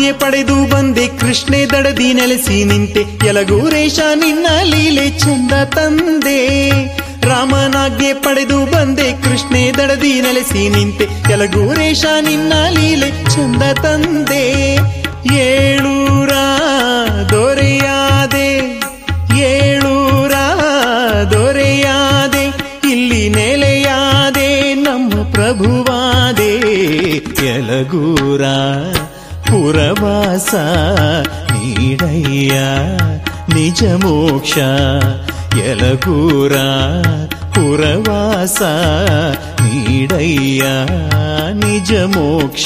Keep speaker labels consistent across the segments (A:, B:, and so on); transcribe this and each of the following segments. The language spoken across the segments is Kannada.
A: ರಾಮನಾಜ್ಞೆ ಪಡೆದು ಬಂದೆ ಕೃಷ್ಣೆ ದಡದಿ ನೆಲೆಸಿ ನಿಂತೆ ಯಲಗೂರೇಶ ನಿನ್ನ ಲೀಲೆ ಚಂದ ತಂದೆ ರಾಮನಾಜ್ಞೆ ಪಡೆದು ಬಂದೆ ಕೃಷ್ಣೆ ದಡದಿ ನೆಲೆಸಿ ನಿಂತೆ ಯಲಗೂರೇಶ ನಿನ್ನ ಲೀಲೆ ಚಂದ ತಂದೆ ಏಳೂರ ದೊರೆಯಾದೆ ಏಳೂರ ದೊರೆಯಾದೆ ಇಲ್ಲಿ ನೆಲೆಯಾದೆ ನಮ್ಮ ಪ್ರಭುವಾದೆ ಯಲಗೂರ ಪುರವಾಸ ನೀಡಯ್ಯ ನಿಜ ಮೋಕ್ಷ ಯಲಗೂರ ಪುರವಾಸ ನೀಡಯ್ಯ ನಿಜ ಮೋಕ್ಷ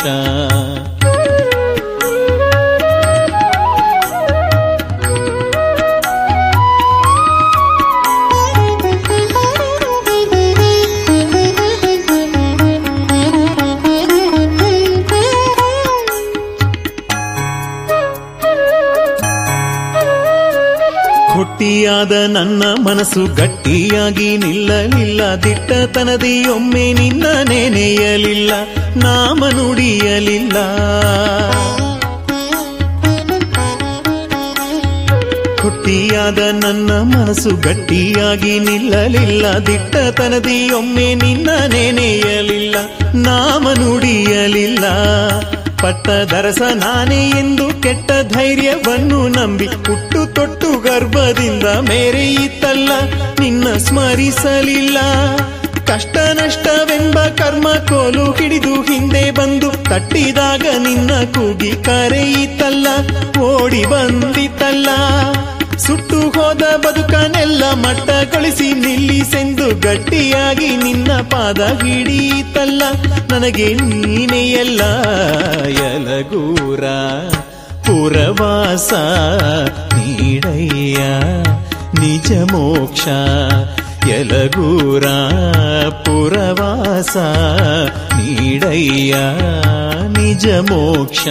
A: ಹುಟ್ಟಿಯಾದ ನನ್ನ ಮನಸ್ಸು ಗಟ್ಟಿಯಾಗಿ ನಿಲ್ಲಲಿಲ್ಲ ದಿಟ್ಟತನದಿ ಒಮ್ಮೆ ನಿನ್ನ ನೆನೆಯಲಿಲ್ಲ ನಾಮ ನುಡಿಯಲಿಲ್ಲ ಹುಟ್ಟಿಯಾದ ನನ್ನ ಮನಸ್ಸು ಗಟ್ಟಿಯಾಗಿ ನಿಲ್ಲಲಿಲ್ಲ ದಿಟ್ಟತನದಿ ಒಮ್ಮೆ ನಿನ್ನ ನೆನೆಯಲಿಲ್ಲ ನಾಮ ನುಡಿಯಲಿಲ್ಲ ಪಟ್ಟ ದರಸ ನಾನೇ ಎಂದು ಕೆಟ್ಟ ಧೈರ್ಯವನ್ನು ನಂಬಿ ಹುಟ್ಟು ತೊಟ್ಟು ಗರ್ಭದಿಂದ ಮೇರೆಯಿತಲ್ಲ ನಿನ್ನ ಸ್ಮರಿಸಲಿಲ್ಲ ಕಷ್ಟ ನಷ್ಟವೆಂಬ ಕರ್ಮ ಕೋಲು ಹಿಡಿದು ಹಿಂದೆ ಬಂದು ತಟ್ಟಿದಾಗ ನಿನ್ನ ಕೂಗಿ ಕರೆಯಿತಲ್ಲ ಓಡಿ ಬಂದಿತಲ್ಲ ಸುಟ್ಟು ಹೋದ ಬದುಕನೆಲ್ಲ ಮಟ್ಟಗೊಳಿಸಿ ನಿಲ್ಲಿಸೆಂದು ಗಟ್ಟಿಯಾಗಿ ನಿನ್ನ ಪಾದ ಹಿಡಿಯಿತಲ್ಲ ನನಗೆ ನೀನೇ ಎಲ್ಲ ಯಲಗೂರ ಪುರವಾಸ ನೀಡಯ್ಯ ನಿಜ ಮೋಕ್ಷ ಯಲಗೂರ ಪುರವಾಸ ನೀಡಯ್ಯ ನಿಜ ಮೋಕ್ಷ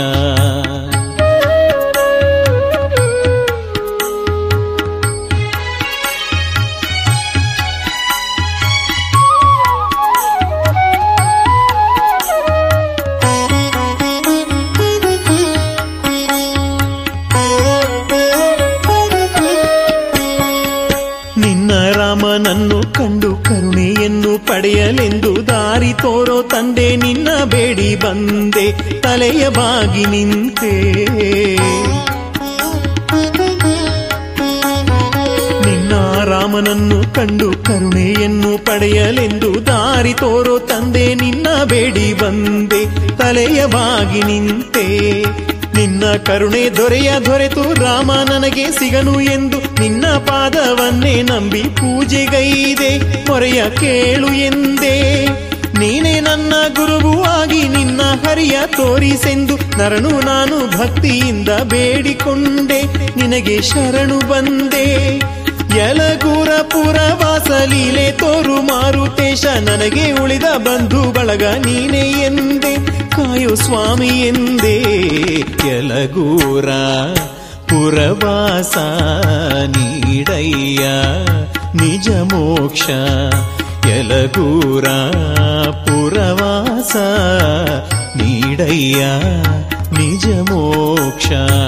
A: ನಿನ್ನ ರಾಮನನ್ನು ಕಂಡು ಕರುಣೆಯನ್ನು ಪಡೆಯಲೆಂದು ದಾರಿ ತೋರೋ ತಂದೆ ನಿನ್ನ ಬೇಡಿ ಬಂದೆ ತಲೆಯ ಬಾಗಿ ನಿಂತೆ ನಿನ್ನ ರಾಮನನ್ನು ಕಂಡು ಕರುಣೆಯನ್ನು ಪಡೆಯಲೆಂದು ದಾರಿ ತೋರೋ ತಂದೆ ನಿನ್ನ ಬೇಡಿ ಬಂದೆ ತಲೆಯ ಬಾಗಿ ನಿಂತೆ ನಿನ್ನ ಕರುಣೆ ದೊರೆಯ ದೊರೆತು ರಾಮ ನನಗೆ ಸಿಗನು ಎಂದು ನಿನ್ನ ಪಾದವನ್ನೇ ನಂಬಿ ಪೂಜೆಗೈದೆ ಮೊರೆಯ ಕೇಳು ಎಂದೇ ನೀನೇ ನನ್ನ ಗುರುವು ಆಗಿ ನಿನ್ನ ಹರಿಯ ತೋರಿಸೆಂದು ನರನು ನಾನು ಭಕ್ತಿಯಿಂದ ಬೇಡಿಕೊಂಡೆ ನಿನಗೆ ಶರಣು ಬಂದೆ ಯಲಗೂರ ಪುರವಾಸ ಲೀಲೆ ತೋರು ಮಾರುತೇಶ ನನಗೆ ಉಳಿದ ಬಂಧು ಬಳಗ ನೀನೇ ಎಂದೆ ಕಾಯೋ ಸ್ವಾಮಿ ಎಂದೇ ಯಲಗೂರ ಪುರವಾಸ ನೀಡಯ್ಯ ನಿಜ ಮೋಕ್ಷ ಯಲಗೂರ ಪುರವಾಸ ನೀಡಯ್ಯ ನಿಜ ಮೋಕ್ಷ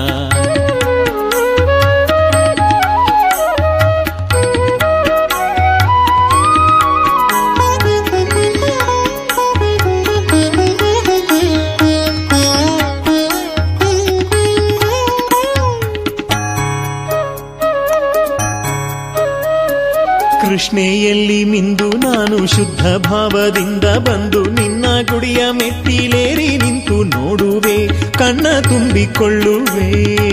A: ಕೃಷ್ಣೆಯಲ್ಲಿ ಮಿಂದು ನಾನು ಶುದ್ಧ ಭಾವದಿಂದ ಬಂದು ನಿನ್ನ ಗುಡಿಯ ಮೆಟ್ಟಿಲೇರಿ ನಿಂತು ನೋಡುವೆ ಕಣ್ಣ ತುಂಬಿಕೊಳ್ಳುವೆ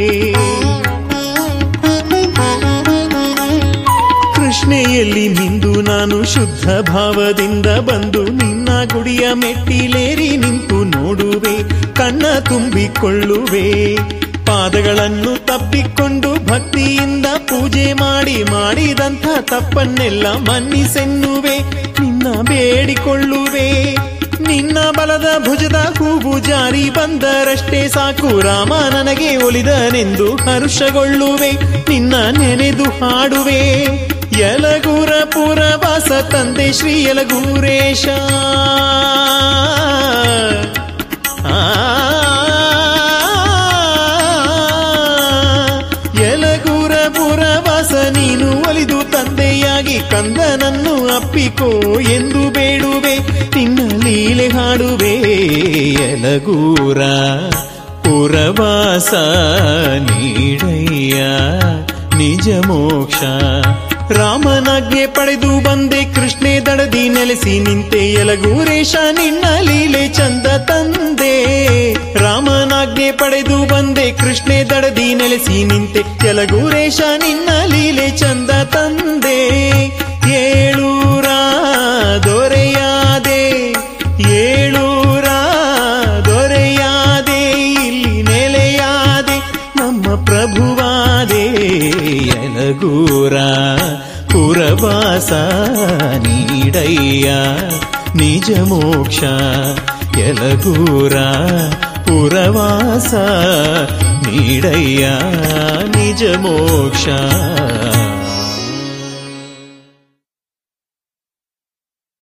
A: ಕೃಷ್ಣೆಯಲ್ಲಿ ಮಿಂದು ನಾನು ಶುದ್ಧ ಭಾವದಿಂದ ಬಂದು ನಿನ್ನ ಗುಡಿಯ ಮೆಟ್ಟಿಲೇರಿ ನಿಂತು ನೋಡುವೆ ಕಣ್ಣ ತುಂಬಿಕೊಳ್ಳುವೆ ಪಾದಗಳನ್ನು ತಪ್ಪಿಕೊಂಡು ಭಕ್ತಿಯಿಂದ ಪೂಜೆ ಮಾಡಿ ಮಾಡಿದಂಥ ತಪ್ಪನ್ನೆಲ್ಲ ಮನ್ನಿಸೆನ್ನುವೆ ನಿನ್ನ ಬೇಡಿಕೊಳ್ಳುವೆ ನಿನ್ನ ಬಲದ ಭುಜದ ಹೂವು ಜಾರಿ ಬಂದರಷ್ಟೇ ಸಾಕು ರಾಮ ನನಗೆ ಒಲಿದನೆಂದು ಹರ್ಷಗೊಳ್ಳುವೆ ನಿನ್ನ ನೆನೆದು ಹಾಡುವೆ ಯಲಗೂರ ಪುರವಾಸ ತಂದೆ ಶ್ರೀ ಯಲಗೂರೇಶ ಆ ನೀನಾಗಿ ಕಂದನನ್ನು ಅಪ್ಪಿಕೋ ಎಂದು ಬೇಡುವೆ ನಿನ್ನ ಲೀಲೆ ಹಾಡುವೆ ಎಲಗೂರ ಪುರವಾಸ ನೀಡಯ್ಯ ನಿಜ ಮೋಕ್ಷ ರಾಮನಾಜ್ಞೆ ಪಡೆದು ಬಂದೆ ಕೃಷ್ಣೆ ದಡದಿ ನೆಲೆಸಿ ನಿಂತೆ ಎಲಗೂರೇಶ ನಿನ್ನ ಲೀಲೆ ಚಂದ ತಂದೆ ರಾಮನಾಜ್ಞೆ ಪಡೆದು ಬಂದೆ ಕೃಷ್ಣೆ ದಡದಿ ನೆಲೆಸಿ ನಿಂತೆ ಎಲಗೂರೇಶ ನಿನ್ನ ಲೀಲೆ ಚಂದ ತಂದೆ ಏಳೂರ ದೊರೆಯಾದೆ ಏಳೂರ ದೊರೆಯಾದೆ ಇಲ್ಲಿ ನೆಲೆಯಾದೆ ನಮ್ಮ ಪ್ರಭುವಾದೆ ಎಲಗೂರ ಪುರವಾಸ ನೀಡಯ್ಯ ನಿಜ ಮೋಕ್ಷ ಎಲಗೂರ ಪುರವಾಸ ನೀಡಯ್ಯ ನಿಜ ಮೋಕ್ಷ